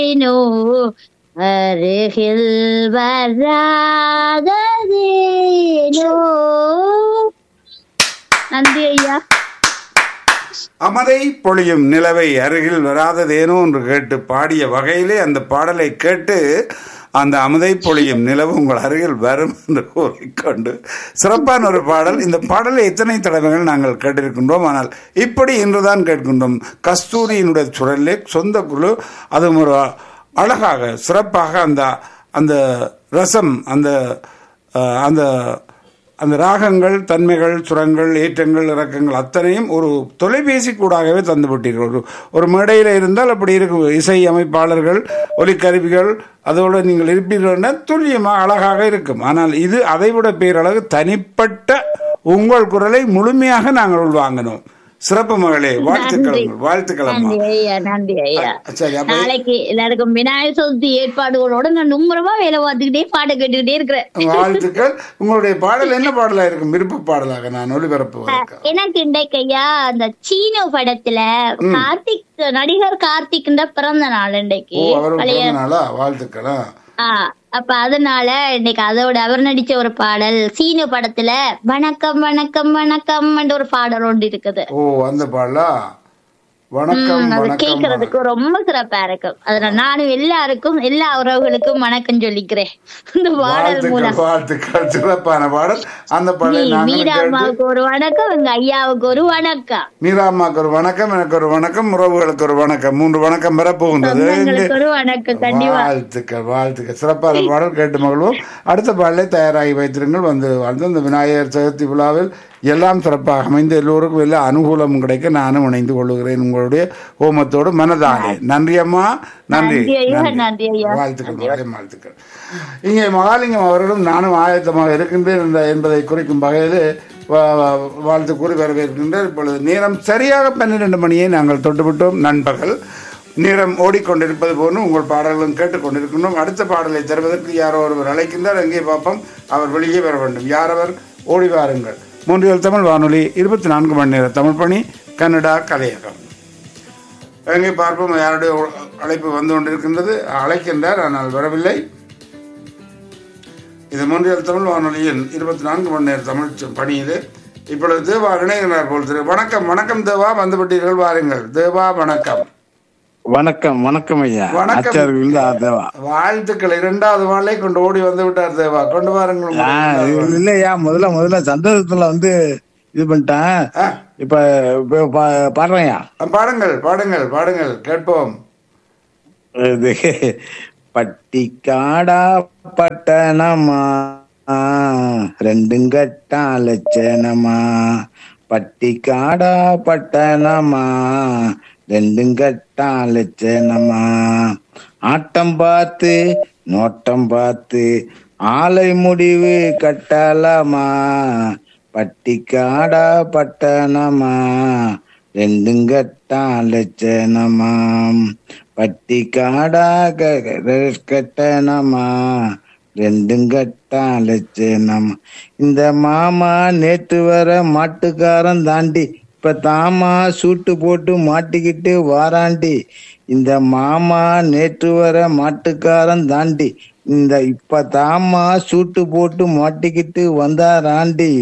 ஏனோ அருகில் வராததேனோ நன்றி ஐயா அமதை பொழியும் நிலவை அருகில் வராததேனோ என்று கேட்டு பாடிய வகையிலே அந்த பாடலை கேட்டு அந்த அமுதை பொழியும் நிலவு உங்கள் அருகில் வரும் என்று கூறிக்கொண்டு சிறப்பான ஒரு பாடல் இந்த பாடலை எத்தனை தடவைகள் நாங்கள் கேட்டிருக்கின்றோம் ஆனால் இப்படி இன்றுதான் கேட்கின்றோம் கஸ்தூரியினுடைய சுரலிலே சொந்த குழு அதுவும் ஒரு அழகாக சிறப்பாக அந்த அந்த ரசம் அந்த அஹ், அந்த அந்த ராகங்கள் தன்மைகள் சுரங்கள் ஏற்றங்கள் இறக்கங்கள் அத்தனையும் ஒரு தொலைபேசி கூடாகவே தந்துவிட்டீர்கள் ஒரு ஒரு மேடையில் இருந்தால் அப்படி இருக்கும் இசை அமைப்பாளர்கள் ஒலிக்கருவிகள் அதோடு நீங்கள் இருப்பீர்கள்னா துல்லியமாக அழகாக இருக்கும் ஆனால் இது அதைவிட பேரழகு தனிப்பட்ட உங்கள் குரலை முழுமையாக நாங்கள் உள்வாங்கினோம் சிறப்பு மகளே வாழ்த்துக்கள் வாழ்த்துக்கள் அம்மா நன்றி ஐயா நன்றி ஐயா சரி அப்ப நாளைக்கு எல்லாருக்கும் விநாயகர் சதுர்த்தி ஏற்பாடுகளோட நான் மும்முரமா வேலை பார்த்துக்கிட்டே பாட்டு கேட்டுக்கிட்டே இருக்கிறேன் வாழ்த்துக்கள் உங்களுடைய பாடல் என்ன பாடலா இருக்கும் விருப்ப பாடலாக நான் ஒளிபரப்புவதற்கு எனக்கு இன்றைக்கு ஐயா அந்த சீனோ படத்துல கார்த்திக் நடிகர் கார்த்திக்ன்ற பிறந்த நாள் இன்றைக்கு ஓ அவர் பழைய பிறந்த நாளா வாழ்த்துக்களா ஆ, அப்ப அதனால இன்னைக்கு அதோட அவர் நடிச்ச ஒரு பாடல் சீனு படத்துல வணக்கம் வணக்கம் வணக்கம் ஒரு பாடல் ஒன்று இருக்குது ஓ அந்த பாடலா வணக்கம் ம், அது வணக்கம் கேக்குறதுக்கு ரொம்ப சிறப்பா இருக்கும் அதனால நானும் எல்லாருக்கும் எல்லா உறவுகளுக்கும் வணக்கம் சொல்லிக்கிறேன் இந்த பாடல் வாழ்த்துக்கள் மூலம் வாழ்த்துக்கள் சிறப்பான பாடல் அந்த பாடலை நீ நாங்களும் கேட்டு மீராமாவுக்கு ஒரு வணக்கம் எங்க ஐயாவுக்கு ஒரு வணக்கம் மீராமாக்கு ஒரு வணக்கம் எனக்கு ஒரு வணக்கம் உறவுகளுக்கு ஒரு வணக்கம் மூன்று வணக்கம் பெற போகின்றது சொந்தங்களுக்கு ஒரு வணக்கம் கண்டிப்பா வாழ்த்துக்கள் வாழ்த்துக்கள் சிறப்பான பாடல் கேட்டு மகிழ்வோம் அடுத்த பாடலை தயாராகி வைத்திருங்கள் வந்து வாழ்ந்து இந்த விநாயகர் சதுர்த்தி விழாவில் எல்லாம் சிறப்பாக அமைந்து எல்லோருக்கும் எல்லா அனுகூலமும் கிடைக்க நானும் இணைந்து கொள்ளுகிறேன் உங்களுடைய ஹோமத்தோடு மனதாக நன்றி அம்மா நன்றி நன்றி ஐயா, நன்றி. நன்றி ஐயா. வாழ்த்துக்கள் மகளே, வாழ்த்துக்கள் இங்கே மகாலிங்கம் அவர்களும் நானும் ஆயத்தமாக இருக்கின்றேன் என்ற- என்பதை குறிக்கும் வகையில் வா- வா- வாழ்த்து கூறி வரவேற்கின்றேன் இப்பொழுது நேரம் சரியாக பன்னிரண்டு மணியை நாங்கள் தொட்டுவிட்டோம் நண்பகல் நேரம் ஓடிக்கொண்டிருப்பது போன்று உங்கள் பாடல்களும் கேட்டுக்கொண்டிருக்கின்றோம் அடுத்த பாடலை தருவதற்கு யாரோ ஒருவர் அழைக்கின்றார் எங்கே பார்ப்போம் அவர் வெளியே வர வேண்டும் யார் அவர் ஓடி வாருங்கள் மூன்றியல் தமிழ் வானொலி இருபத்தி நான்கு மணி நேர தமிழ் பணி கன்னடா கலையகம் எங்கே பார்ப்போம் யாருடைய அழைப்பு வந்து கொண்டிருக்கின்றது அழைக்கின்றார் ஆனால் வரவில்லை இது மூன்றியல் தமிழ் வானொலியின் இருபத்தி நான்கு மணி நேர தமிழ் ச- பணியிலே இப்பொழுது தேவா இணைகிறார் போல் திரு வணக்கம் வணக்கம் தேவா வந்துவிட்டீர்கள் வாருங்கள் தேவா வணக்கம் வணக்கம் வணக்கம் ஐயா வணக்கம். ஆச்சாரியர்கள் ஆதேவா வாழ்த்துக்கள் இரண்டாவது வாழை கொண்டு ஓடி வந்து விட்டார் தேவா கொண்டு வாருங்கள் ஆ, உங்களுடைய இது இல்லையா முதல்ல முதல்ல சந்தோஷத்துல வந்து இது பண்ணிட்டேன் ஆ, இப்ப இப்ப பா- பாடுறேன்யா பாடுங்கள் பாடுங்கள் பாடுங்கள் கேட்போம் இது பட்டிக்காடா பட்டணமா ரெண்டும் கட்டா லட்சணமா பட்டிக்காடா பட்டணமா ரெண்டும் கட்டா லட்சணமா ஆட்டம் பார்த்து நோட்டம் பார்த்து ஆலை முடிவு கட்டலாமா பட்டிக்காடா பட்டணமா ரெண்டும் கட்டா லட்சணமாம் பட்டி காடா கட்டணமா ரெண்டும் கட்டா லட்சணம் இந்த மாமா நேற்று வர மாட்டுக்காரன் தாண்டி இப்ப தாமா சூட்டு போட்டு மாட்டிக்கிட்டு வாராண்டி இந்த மாமா நேற்று வர மாட்டுக்காரன் தாண்டி இந்த இப்ப தாமா சூட்டு போட்டு மாட்டிக்கிட்டு வந்தாராண்டி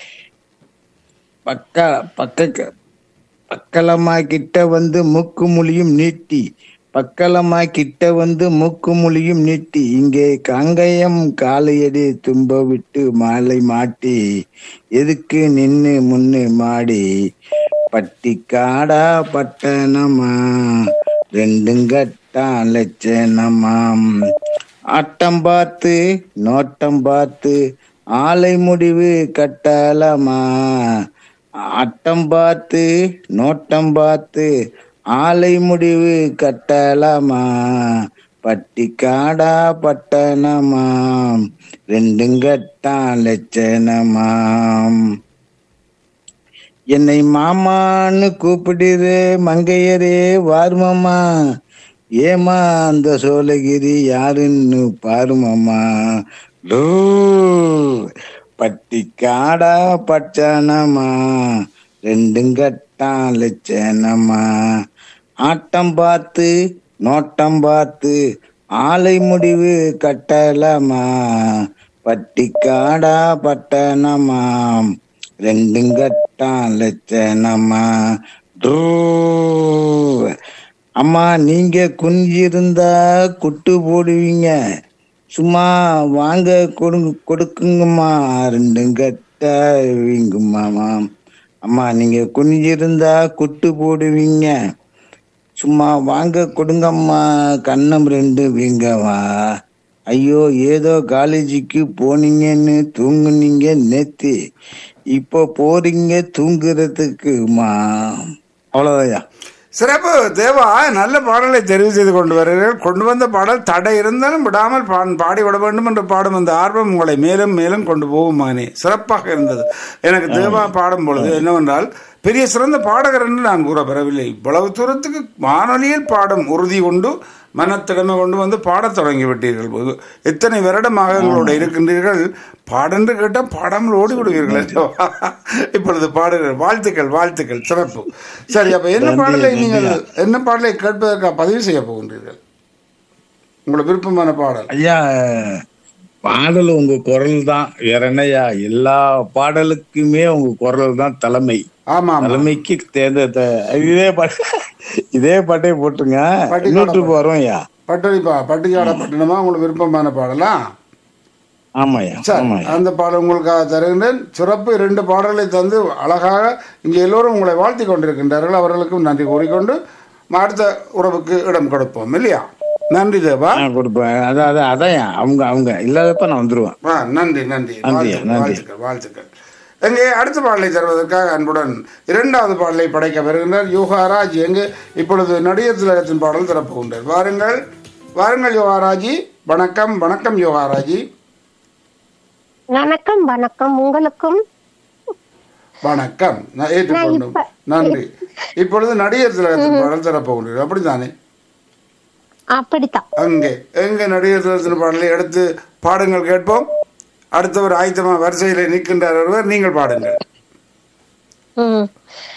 பக்க பக்க பக்கலமா கிட்ட வந்து மூக்கு மொழியும் நீட்டி பக்கலமா கிட்ட வந்து மூக்கு மொழியும் நீட்டி இங்கே காங்கயம் காலையடி தும்ப விட்டு மாலை மாட்டி எதுக்கு நின்னு முன்னு மாடி பட்டி காடா பட்டணமா ரெண்டும் கட்டா லட்சணமாம் ஆட்டம் பார்த்து நோட்டம் பார்த்து ஆலை முடிவு கட்டலமா அட்டம் பார்த்து நோட்டம் பார்த்து ஆலை முடிவு கட்டலாமா பட்டி காடா பட்டணமாம் ரெண்டும் கட்டா லட்சணமாம் என்னை மாமான்னு கூப்பிடுது மங்கையரே வாருமாமா ஏமா அந்த சோழகிரி யாருன்னு பாருமாமா லூ பட்டி காடா பட்டணமா ரெண்டும் கட்டா லட்சணமா ஆட்டம் பார்த்து நோட்டம் பார்த்து ஆலை முடிவு கட்டலமா பட்டிக்காடா பட்டணமா ரெண்டும் கட்டான் லட்சணமா ட்ரூ. அம்மா நீங்க குனிஞ்சிருந்தா குட்டு போடுவீங்க சும்மா வாங்க கொடுங்க கொடுக்குங்கம்மா ரெண்டும் கட்ட வீங்குமாமா அம்மா நீங்க குனிஞ்சிருந்தா குட்டு போடுவீங்க சும்மா வாங்க கொடுங்கம்மா கண்ணம் ரெண்டு வீங்கவா ஐயோ ஏதோ காலேஜுக்கு போனீங்கன்னு தூங்குனீங்க நேத்து இப்போ போறீங்க தூங்குறதுக்குமா அவ்வளவுதான்யா சிறப்பு தேவா நல்ல பாடலை தெரிவு செய்து கொண்டு வருகிறீர்கள் கொண்டு வந்த பாடல் தடை இருந்தாலும் விடாமல் பா- பாடி விட வேண்டும் என்று பாடும் அந்த ஆர்வம் உங்களை மேலும் மேலும் கொண்டு போகும் மகனே சிறப்பாக இருந்தது எனக்கு தேவா பாடும் பொழுது என்னவென்றால் பெரிய சிறந்த பாடகர் என்று நான் கூற பெறவில்லை இவ்வளவு தூரத்துக்கு வானொலியில் பாடும் உறுதி கொண்டு மனத்திறமை கொண்டு வந்து பாடத் தொடங்கி விட்டீர்கள் போது எத்தனை வருடமாக எங்களோட இருக்கின்றீர்கள் பாடென்று கேட்டால் பாடாமல் ஓடி விடுவீர்கள் அல்லவா? இப்பொழுது பாடுங்கள் வாழ்த்துக்கள் வாழ்த்துக்கள் சிறப்பு சரி அப்ப என்ன நன்றி, பாடலை நீங்கள் நன்றியா. என்ன பாடலை கேட்பதற்காக பதிவு செய்ய போகின்றீர்கள் உங்களுக்கு விருப்பமான பாடல் ஐயா பாடல் உங்க குரல் தான் வேற என்னய்யா எல்லா பாடலுக்குமே உங்க குரல் தான் தலைமை ஆமா ஆமா தலைமைக்கு தேர்ந்த த- இதே பாட்டு இதே பாட்டே போட்டுங்க பாட்டி இன்னொரு வரும் ஐயா பட்டடிப்பா பட்டிக்காட பட்டணமா உங்களுக்கு விருப்பமான பாடலா ஆமாய்யா சரி ஆமாய்யா அந்த பாடல் உங்களுக்காக தருகின்றேன் சிறப்பு இரண்டு பாடல்களை தந்து அழகாக இங்கே எல்லோரும் உங்களை வாழ்த்தி கொண்டிருக்கின்றார்கள் அவர்களுக்கும் நன்றி கூறிக்கொண்டு அடுத்த உறவுக்கு இடம் கொடுப்போம் இல்லையா நன்றி தேவா ஆ, கொடுப்பேன் அதான் அதான் அதான் அவங்க அவங்க இல்லாதப்ப நான் வந்துருவேன் ஆ, நன்றி நன்றி நன்றி, வாழ்த்துக்கள், நன்றி. வாழ்த்துக்கள் வாழ்த்துக்கள் எங்கே அடுத்த பாடலை தருவதற்காக அன்புடன் இரண்டாவது பாடலை படைக்க வருகின்றார் யோகாராஜ் எங்கு இப்பொழுது நடிகர் திலகத்தின் பாடல் தரப்போகின்றார் வாருங்கள் வாருங்கள் யோகாராஜி வணக்கம் வணக்கம் யோகாராஜி வணக்கம் வணக்கம் உங்களுக்கும் வணக்கம் நான் ஏற்றுக்கொண்டோம் இப்ப- நன்றி இப்பொழுது நடிகர் திலகத்தின் பாடல் தரப்போகின்றார் அப்படித்தானே அப்படித்தான் அங்கே எங்க நடிகர் திலகத்தின் பாடலை எடுத்து பாடுங்கள் கேட்போம் அடுத்தவர் ஆயத்தமா வரிசையில் நிற்கின்றார் ஒருவர் நீங்கள் பாடுங்கள் ம்